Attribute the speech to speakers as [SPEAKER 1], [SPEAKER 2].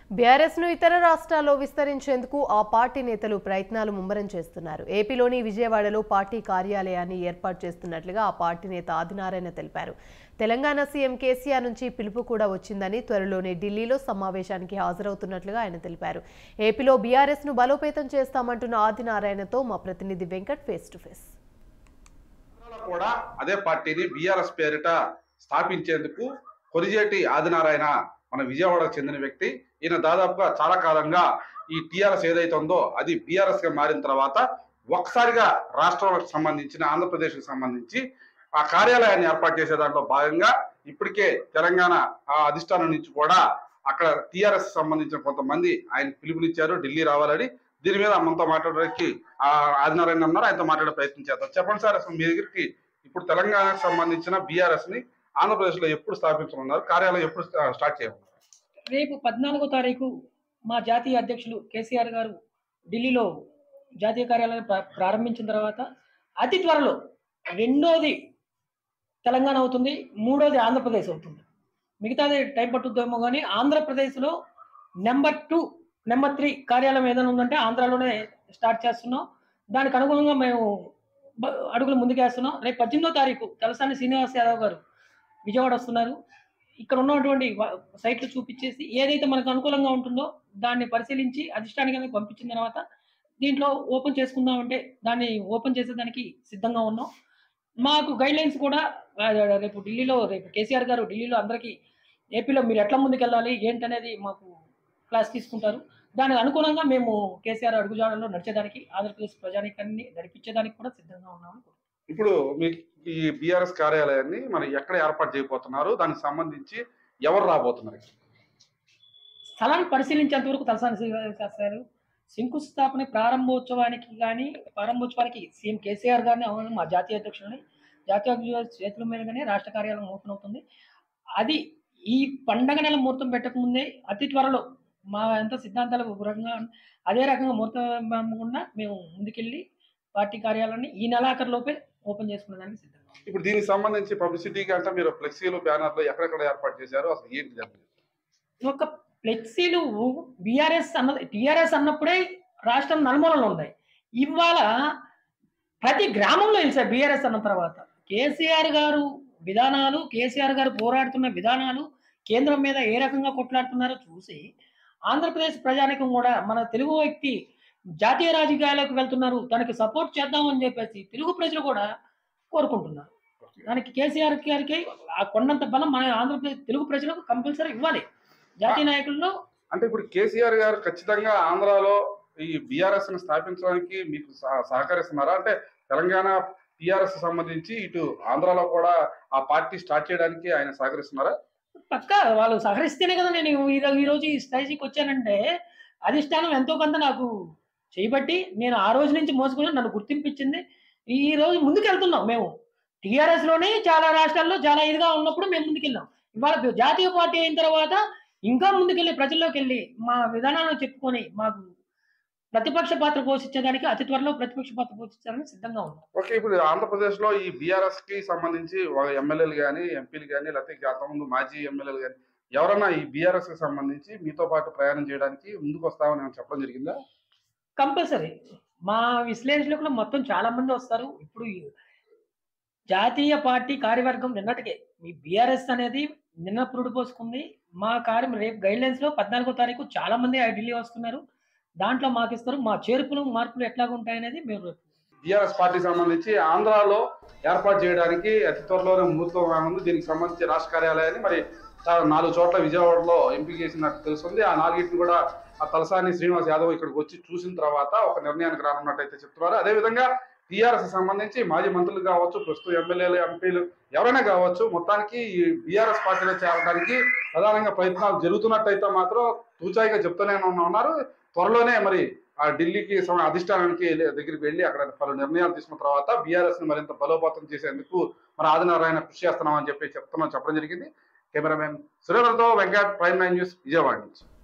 [SPEAKER 1] BRS ను ఇతర రాష్ట్రాల్లో విస్తరించేందుకు ఆ పార్టీ నేతలు ప్రయత్నాలు ముమ్మరం చేస్తున్నారు ఏపీలోని విజయవాడలో పార్టీ కార్యాలయాన్ని ఏర్పాటు చేస్తున్నట్లుగా ఆ పార్టీ నేత ఆదినారాయణ తెలిపారు తెలంగాణ సీఎం కేసీఆర్ నుంచి పిలుపు కూడా వచ్చిందని త్వరలోనే ఢిల్లీలో సమావేశానికి హాజరవుతున్నట్లుగా ఆయన తెలిపారు ఏపీలో బీఆర్ఎస్ ను బలోపేతం చేస్తామంటున్న ఆదినారాయణతో మా ప్రతినిధి వెంకట్ ఫేస్ టు ఫేస్
[SPEAKER 2] ఆంధ్రాలో కూడా అదే పార్టీని బీఆర్ఎస్ పేరిట స్థాపించేందుకు కొరిజేటి ఆదినారాయణ మన విజయవాడకు చెందిన వ్యక్తి ఈయన దాదాపుగా చాలా కాలంగా ఈ టిఆర్ఎస్ ఏదైతే ఉందో అది బీఆర్ఎస్ గా మారిన తర్వాత ఒక్కసారిగా రాష్ట్రాలకు సంబంధించిన ఆంధ్రప్రదేశ్ కు సంబంధించి ఆ కార్యాలయాన్ని ఏర్పాటు చేసే దాంట్లో భాగంగా ఇప్పటికే తెలంగాణ ఆ అధిష్టానం నుంచి కూడా అక్కడ టిఆర్ఎస్ సంబంధించిన కొంతమంది ఆయన పిలుపునిచ్చారు ఢిల్లీ రావాలని దీని మీద మనతో మాట్లాడడానికి ఆ ఆదినారాయణ ఉన్నారు ఆయనతో మాట్లాడే ప్రయత్నం చేద్దాం చెప్పండి సార్ అసలు మీ దగ్గరికి ఇప్పుడు తెలంగాణకు సంబంధించిన బీఆర్ఎస్ ని ఆంధ్రప్రదేశ్ లో ఎప్పుడు స్థాపించనున్నారు కార్యాలయం ఎప్పుడు స్టా- స్టార్ట్ చేయనున్నారు
[SPEAKER 3] రేపు పద్నాలుగో తారీఖు మా జాతీయ అధ్యక్షులు కేసీఆర్ గారు ఢిల్లీలో జాతీయ కార్యాలయం ప్రా- ప్రారంభించిన తర్వాత అతి త్వరలో రెండోది తెలంగాణ అవుతుంది మూడోది ఆంధ్రప్రదేశ్ అవుతుంది మిగతాది టైం పట్టుద్దేమో కానీ ఆంధ్రప్రదేశ్లో నెంబర్ టూ నెంబర్ త్రీ కార్యాలయం ఏదైనా ఉందంటే ఆంధ్రాలోనే స్టార్ట్ చేస్తున్నాం దానికి అనుగుణంగా మేము బ- అడుగులు ముందుకేస్తున్నాం రేపు పద్దెనిమిదో తారీఖు తలసాని శ్రీనివాస్ యాదవ్ గారు విజయవాడ వస్తున్నారు ఇక్కడ ఉన్నటువంటి వ- సైట్లు చూపించేసి ఏదైతే మనకు అనుకూలంగా ఉంటుందో దాన్ని పరిశీలించి అధిష్టానికంగా పంపించిన తర్వాత దీంట్లో ఓపెన్ చేసుకుందామంటే దాన్ని ఓపెన్ చేసేదానికి సిద్ధంగా ఉన్నాం మాకు గైడ్ లైన్స్ కూడా ఆ, రేపు ఢిల్లీలో రేపు కేసీఆర్ గారు ఢిల్లీలో అందరికీ ఏపీలో మీరు ఎట్లా ముందుకెళ్ళాలి ఏంటనేది మాకు క్లాస్ తీసుకుంటారు దానికి అనుగుణంగా మేము కేసీఆర్ అడుగుజాడల్లో నడిచేదానికి ఆంధ్రప్రదేశ్ ప్రజానికాన్ని నడిపించేదానికి కూడా సిద్ధంగా ఉన్నాము
[SPEAKER 2] ఇప్పుడు మీకు ఈ బీఆర్ఎస్ కార్యాలయాన్ని మరి ఎక్కడ ఏర్పాటు చేయబోతున్నారు దానికి సంబంధించి ఎవరు రాబోతున్నారు
[SPEAKER 3] స్థలాన్ని పరిశీలించేంత వరకు తలసాని శ్రీనివాస శాస్త్రి గారు శంకుస్థాపన ప్రారంభోత్సవానికి కానీ ప్రారంభోత్సవానికి సీఎం కేసీఆర్ గారిని అవును మా జాతీయ అధ్యక్షులని జాతీయ అధ్యక్షుల చేతుల మీదుగానే రాష్ట్ర కార్యాలయం ఓపెన్ అవుతుంది అది ఈ పండగ నెల ముహూర్తం పెట్టకముందే అతి త్వరలో మా ఎంత సిద్ధాంతాల రకంగా అదే రకంగా ముహూర్తం కూడా మేము ముందుకెళ్ళి పార్టీ కార్యాలయాన్ని ఈ నెలాఖరులోపే ఓపెన్ చేసుకునేదానికి సిద్ధంగా ఉన్నాం.
[SPEAKER 2] ఇప్పుడు దీనికి సంబంధించి పబ్లిసిటీకి అంటే మీరు ఫ్లెక్సీలు బ్యానర్లు ఎక్కడెక్కడ ఏర్పాటు చేశారు అసలు ఏంటి జరిగింది
[SPEAKER 3] ఒక ఫ్లెక్సీలు బీఆర్ఎస్ అన్న టీఆర్ఎస్ అన్నప్పుడే రాష్ట్రం నలుమూలలు ఉన్నాయి ఇవాళ ప్రతి గ్రామంలో వెలిసారు బీఆర్ఎస్ అన్న తర్వాత కేసీఆర్ గారు విధానాలు కేసీఆర్ గారు పోరాడుతున్న విధానాలు కేంద్రం మీద ఏ రకంగా కొట్లాడుతున్నారో చూసి ఆంధ్రప్రదేశ్ ప్రజానికం కూడా మన తెలుగు వ్యక్తి జాతీయ రాజకీయాలకు వెళ్తున్నారు తనకి సపోర్ట్ చేద్దామని చెప్పేసి తెలుగు ప్రజలు కూడా కోరుకుంటున్నారు దానికి కేసీఆర్ గారికి ఆ కొండంత బలం మన ఆంధ్రప్రదేశ్ తెలుగు ప్రజలకు కంపల్సరీ ఇవ్వాలి జాతీయ నాయకుల్లో
[SPEAKER 2] అంటే ఇప్పుడు కేసీఆర్ గారు ఖచ్చితంగా ఆంధ్రాలో ఈ బీఆర్ఎస్ ని స్థాపించడానికి మీకు సహ- సహకరిస్తున్నారా అంటే తెలంగాణ టిఆర్ఎస్ సంబంధించి ఇటు ఆంధ్రాలో కూడా ఆ పార్టీ స్టార్ట్ చేయడానికి ఆయన సహకరిస్తున్నారా
[SPEAKER 3] పక్క వాళ్ళు సహకరిస్తేనే కదా నేను ఈ రో- ఈ రోజు ఈ స్టేజ్కి వచ్చానంటే అధిష్టానం ఎంతో కొంత నాకు చేయబట్టి నేను ఆ రోజు నుంచి మోసుకుని నన్ను గుర్తింపించింది ఈ రోజు ముందుకు వెళ్తున్నాం మేము టీఆర్ఎస్ లోనే చాలా రాష్ట్రాల్లో చాలా ఇదిగా ఉన్నప్పుడు మేము ముందుకెళ్ళాం ఇవాళ జాతీయ పార్టీ అయిన తర్వాత ఇంకా ముందుకెళ్ళి ప్రజల్లోకి వెళ్ళి మా విధానాలను చెప్పుకొని మాకు ప్రతిపక్ష పాత్ర పోషించడానికి అతి త్వరలో ప్రతిపక్ష పాత్ర పోషించడానికి సిద్ధంగా ఉన్నాం
[SPEAKER 2] ఓకే ఇప్పుడు ఆంధ్రప్రదేశ్ లో ఈ బీఆర్ఎస్ కి సంబంధించి ఎమ్మెల్యేలు కానీ ఎంపీలు కానీ లేకపోతే గతంలో మాజీ ఎమ్మెల్యేలు కానీ ఎవరన్నా ఈ బీఆర్ఎస్ కి సంబంధించి మీతో పాటు ప్రయాణం చేయడానికి ముందుకు వస్తామని ఏమైనా చెప్పడం జరిగిందా
[SPEAKER 3] కంపల్సరీ మా విశ్లేషకులు మొత్తం చాలా మంది వస్తారు ఇప్పుడు ఈ జాతీయ పార్టీ కార్యవర్గం నిన్నటికే మీ బీఆర్ఎస్ అనేది నిన్న పురుడు పోసుకుంది మా కార్యం రేపు గైడ్ లైన్స్ లో పద్నాలుగో తారీఖు చాలా మంది ఆ ఢిల్లీ వస్తున్నారు దాంట్లో మాకు ఇస్తారు మా చేర్పులు మార్పులు ఎట్లాగ ఉంటాయనేది మేము రేపు
[SPEAKER 2] బీఆర్ఎస్ పార్టీ సంబంధించి ఆంధ్రాలో ఏర్పాటు చేయడానికి అతి త్వరలోనే ముహూర్తం రానుంది దీనికి సంబంధించి రాష్ట్ర కార్యాలయాన్ని మరి చాలా నాలుగు చోట్ల విజయవాడలో ఎంపిక చేసినట్టు తెలుస్తుంది ఆ నాలుగింటిని కూడా ఆ తలసాని శ్రీనివాస్ యాదవ్ ఇక్కడికి వచ్చి చూసిన తర్వాత ఒక నిర్ణయానికి రానున్నట్టయితే చెప్తున్నారు అదేవిధంగా టీఆర్ఎస్ సంబంధించి మాజీ మంత్రులు కావచ్చు ప్రస్తుత ఎమ్మెల్యేలు ఎంపీలు ఎవరైనా కావచ్చు మొత్తానికి ఈ బీఆర్ఎస్ పార్టీలో చేరడానికి ప్రధానంగా ప్రయత్నాలు జరుగుతున్నట్టయితే మాత్రం తూచాయిగా చెప్తూనే ఉన్నారు త్వరలోనే మరి ఆ ఢిల్లీకి సమ- అధిష్టానానికి వెళ్ళి- దగ్గరికి వెళ్ళి అక్కడ పలు నిర్ణయాలు తీసుకున్న తర్వాత బీఆర్ఎస్ ని మరింత బలోపేతం చేసేందుకు మన ఆదినారాయణ కృషి చేస్తున్నామని చెప్పి చెప్తున్నాం చెప్పడం జరిగింది కెమెరామెన్ సురేంద్రతో Venkat prime nine news Vijayawada నుంచి